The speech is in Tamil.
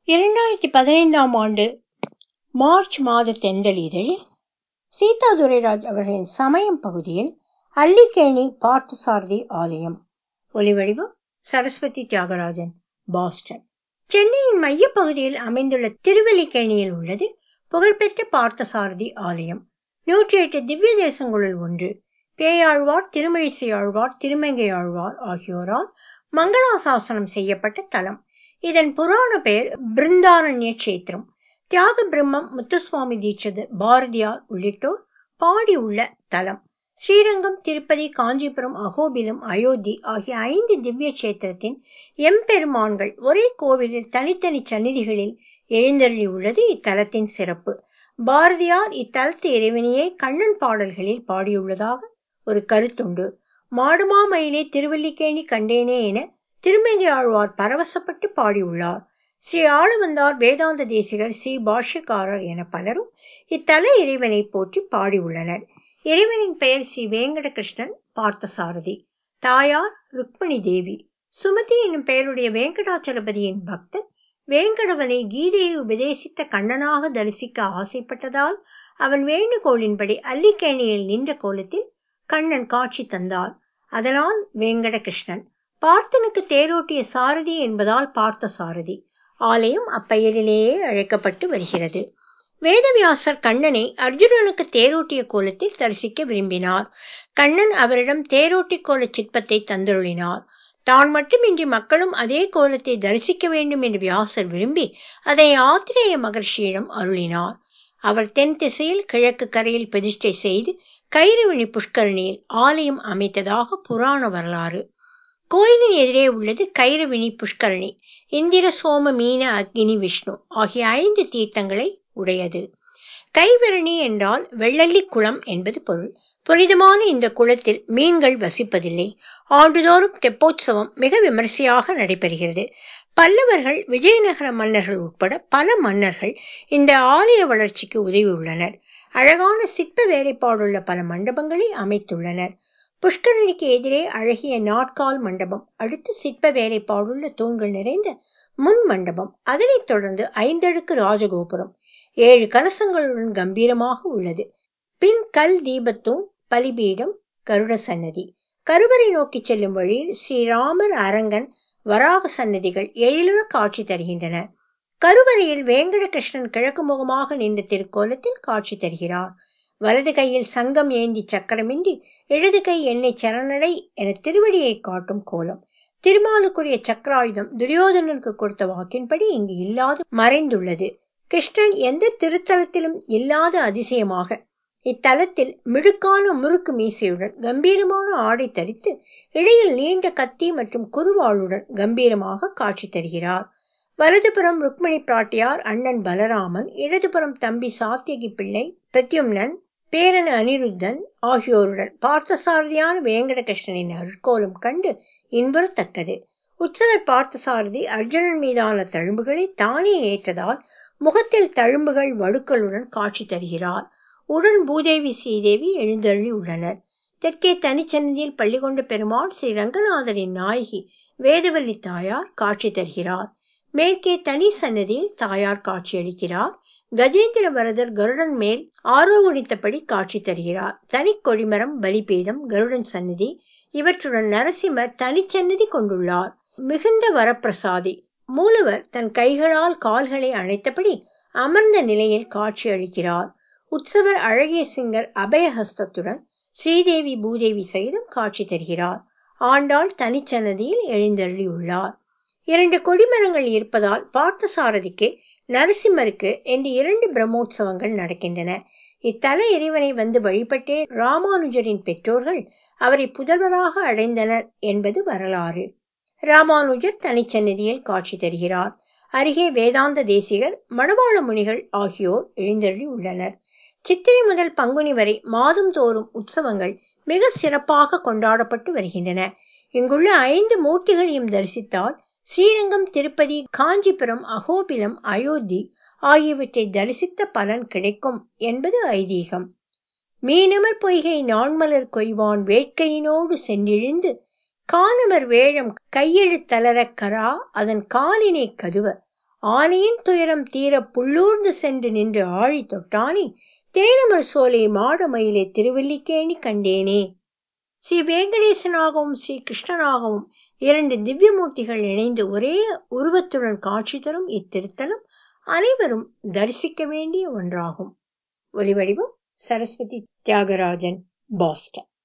இரண்டாயிரத்தி பதினைந்தாம் ஆண்டு மார்ச் மாத தென்றல் இதழில் சீதா துரைராஜ் அவர்களின் சமயம் பகுதியில் அல்லிக்கேணி பார்த்தசாரதி ஆலயம் ஒலிவடிவம் சரஸ்வதி தியாகராஜன் பாஸ்டன் சென்னையின் மையப்பகுதியில் அமைந்துள்ள திருவல்லிக்கேணியில் உள்ளது புகழ்பெற்ற பார்த்தசாரதி ஆலயம் நூற்றி எட்டு திவ்ய தேசங்களுள் ஒன்று பேயாழ்வார் திருமழிசை ஆழ்வார் திருமங்கை ஆழ்வார் ஆகியோரால் மங்களாசாசனம் செய்யப்பட்ட தலம் இதன் புராண பெயர் பிருந்தாரண்ய கஷேத்திரம் தியாக பிரம்மம் முத்துசுவாமி தீட்சிதர் பாரதியார் உள்ளிட்டோர் பாடி உள்ள தலம் ஸ்ரீரங்கம் திருப்பதி காஞ்சிபுரம் அகோபிலம் அயோத்தி ஆகிய ஐந்து திவ்ய கஷேத்திரத்தின் எம்பெருமான்கள் ஒரே கோவிலில் தனித்தனி சந்நிதிகளில் எழுந்தருளி உள்ளது இத்தலத்தின் சிறப்பு பாரதியார் இத்தலத்து இறைவனையே கண்ணன் பாடல்களில் பாடியுள்ளதாக ஒரு கருத்துண்டு மாடுமாமயிலே திருவல்லிக்கேணி கண்டேனே என திருமங்கை ஆழ்வார் பரவசப்பட்டு பாடியுள்ளார் ஸ்ரீ ஆளவந்தார் வேதாந்த தேசிகர் ஸ்ரீ பாஷ்யக்காரர் என பலரும் இத்தல இறைவனை போற்றி பாடியுள்ளனர் இறைவனின் பெயர் ஸ்ரீ வேங்கடகிருஷ்ணன் பார்த்தசாரதி தாயார் ருக்மணி தேவி சுமதி என்னும் பெயருடைய வேங்கடாச்சலபதியின் பக்தன் வேங்கடவனை கீதையை உபதேசித்த கண்ணனாக தரிசிக்க ஆசைப்பட்டதால் அவன் வேண்டுகோளின்படி அல்லிக்கேணியில் நின்ற கோலத்தில் கண்ணன் காட்சி தந்தார் அதனால் வேங்கடகிருஷ்ணன் பார்த்தனுக்கு தேரோட்டிய சாரதி என்பதால் பார்த்த சாரதி ஆலயம் அப்பெயரிலேயே அழைக்கப்பட்டு வருகிறது வேதவியாசர் கண்ணனை அர்ஜுனனுக்கு தேரோட்டிய கோலத்தில் தரிசிக்க விரும்பினார் கண்ணன் அவரிடம் தேரோட்டி கோல சிற்பத்தை தந்தருளினார் தான் மட்டுமின்றி மக்களும் அதே கோலத்தை தரிசிக்க வேண்டும் என்று வியாசர் விரும்பி அதை ஆத்திரேய மகர்ஷியிடம் அருளினார் அவர் தென் திசையில் கிழக்கு கரையில் பிரதிஷ்டை செய்து கைரவணி புஷ்கரணியில் ஆலயம் அமைத்ததாக புராண வரலாறு கோயிலின் எதிரே உள்ளது கைரவினி புஷ்கரணி இந்திர சோம மீன அக்னி விஷ்ணு ஆகிய ஐந்து தீர்த்தங்களை உடையது கைவரணி என்றால் வெள்ளல்லி குளம் என்பது பொருள் புனிதமான இந்த குளத்தில் மீன்கள் வசிப்பதில்லை ஆண்டுதோறும் தெப்போற்சவம் மிக விமரிசையாக நடைபெறுகிறது பல்லவர்கள் விஜயநகர மன்னர்கள் உட்பட பல மன்னர்கள் இந்த ஆலய வளர்ச்சிக்கு உதவியுள்ளனர் அழகான சிற்ப வேலைப்பாடுள்ள பல மண்டபங்களை அமைத்துள்ளனர் புஷ்கரணிக்கு எதிரே அழகிய நாட்கால் மண்டபம் அடுத்து சிற்ப வேலைப்பாடுள்ள தூண்கள் நிறைந்த முன் மண்டபம் அதனைத் தொடர்ந்து ஐந்தடுக்கு ராஜகோபுரம் ஏழு கலசங்களுடன் கம்பீரமாக உள்ளது பின் கல் தீபத்தூண் பலிபீடம் கருட சன்னதி கருவறை நோக்கி செல்லும் வழியில் ஸ்ரீராமர் அரங்கன் வராக சன்னதிகள் எழிலுற காட்சி தருகின்றன கருவறையில் வேங்கடகிருஷ்ணன் கிழக்கு முகமாக நின்ற திருக்கோலத்தில் காட்சி தருகிறார் வலது கையில் சங்கம் ஏந்தி சக்கரமின்றி இடது கை எண்ணெய் சரணடை என திருவடியை காட்டும் கோலம் திருமாலுக்குரிய சக்கராயுதம் துரியோதனனுக்கு கொடுத்த வாக்கின்படி இங்கு இல்லாது மறைந்துள்ளது கிருஷ்ணன் எந்த திருத்தலத்திலும் இல்லாத அதிசயமாக இத்தலத்தில் மிடுக்கான முறுக்கு மீசையுடன் கம்பீரமான ஆடை தரித்து இடையில் நீண்ட கத்தி மற்றும் குருவாளுடன் கம்பீரமாக காட்சி தருகிறார் வலதுபுறம் ருக்மணி பிராட்டியார் அண்ணன் பலராமன் இடதுபுறம் தம்பி சாத்தியகி பிள்ளை பிரத்யும்னன் பேரன் அனிருத்தன் ஆகியோருடன் பார்த்தசாரதியான வேங்கடகிருஷ்ணனின் அருட்கோலம் கண்டு இன்புறத்தக்கது உற்சவர் பார்த்தசாரதி அர்ஜுனன் மீதான தழும்புகளை தானே ஏற்றதால் முகத்தில் தழும்புகள் வடுக்களுடன் காட்சி தருகிறார் உடன் பூதேவி ஸ்ரீதேவி எழுந்தருளி உள்ளனர் தெற்கே தனிச்சன்னதியில் பள்ளி கொண்ட பெருமாள் ஸ்ரீ ரங்கநாதரின் நாயகி வேதவல்லி தாயார் காட்சி தருகிறார் மேற்கே தனி சன்னதியில் தாயார் காட்சியளிக்கிறார் கஜேந்திர வரதர் கருடன் மேல் ஆரோகணித்தபடி காட்சி தருகிறார் தனி கொடிமரம் பலிபீடம் கருடன் சன்னதி இவற்றுடன் நரசிம்மர் தனிச்சன்னதி கொண்டுள்ளார் மிகுந்த வரப்பிரசாதி மூலவர் தன் கைகளால் கால்களை அணைத்தபடி அமர்ந்த நிலையில் காட்சி அளிக்கிறார் உற்சவர் அழகிய சிங்கர் அபயஹஸ்தத்துடன் ஸ்ரீதேவி பூதேவி சகிதம் காட்சி தருகிறார் ஆண்டாள் தனிச்சன்னதியில் எழுந்தருளியுள்ளார் இரண்டு கொடிமரங்கள் இருப்பதால் பார்த்தசாரதிக்கு நரசிம்மருக்கு என்று இரண்டு பிரம்மோற்சவங்கள் நடக்கின்றன இத்தல இறைவனை வந்து வழிபட்டே ராமானுஜரின் பெற்றோர்கள் அவரை புதல்வராக அடைந்தனர் என்பது வரலாறு ராமானுஜர் தனிச்சன்னதியில் காட்சி தருகிறார் அருகே வேதாந்த தேசிகர் மணவாள முனிகள் ஆகியோர் எழுந்தருளி உள்ளனர் சித்திரை முதல் பங்குனி வரை மாதம் தோறும் உற்சவங்கள் மிக சிறப்பாக கொண்டாடப்பட்டு வருகின்றன இங்குள்ள ஐந்து மூர்த்திகளையும் தரிசித்தால் ஸ்ரீரங்கம் திருப்பதி காஞ்சிபுரம் அகோபிலம் அயோத்தி ஆகியவற்றை தரிசித்த பலன் கிடைக்கும் என்பது ஐதீகம் மீனமர் பொய்கை நான்மலர் கொய்வான் வேட்கையினோடு சென்றிழிந்து கானமர் வேழம் கையெழுத்தலர கரா அதன் காலினை கதுவ ஆனையின் துயரம் தீர புள்ளூர்ந்து சென்று நின்று ஆழி தொட்டானி தேனமர் சோலை மாட மயிலை திருவல்லிக்கேணி கண்டேனே ஸ்ரீ வேங்கடேசனாகவும் ஸ்ரீ கிருஷ்ணனாகவும் இரண்டு திவ்யமூர்த்திகள் இணைந்து ஒரே உருவத்துடன் காட்சி தரும் இத்திருத்தலம் அனைவரும் தரிசிக்க வேண்டிய ஒன்றாகும் ஒலிவடிவம் சரஸ்வதி தியாகராஜன் பாஸ்டன்